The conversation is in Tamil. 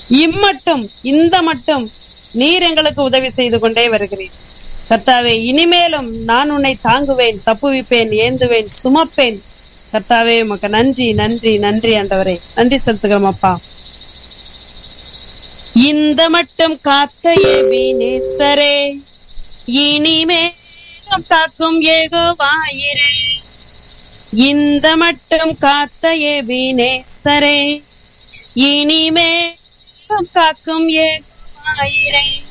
இம்மட்டும் இந்த மட்டும் நீர் எங்களுக்கு உதவி செய்து கொண்டே வருகிறீர் கர்த்தாவே இனிமேலும் நான் உன்னை தாங்குவேன் தப்புவிப்பேன் ஏந்துவேன் சுமப்பேன் கர்த்தாவே உமக்கு நன்றி நன்றி நன்றி ஆண்டவரே நன்றி செலுத்துகிறோம் அப்பா இந்த மட்டும் காத்த ஏபினேசரே இனிமேலும் காக்கும் ஏகோவாயிரே இந்த மட்டும் காத்த ஏபினேசரே இனிமேலும் காக்கும் ஏகோவாயிரே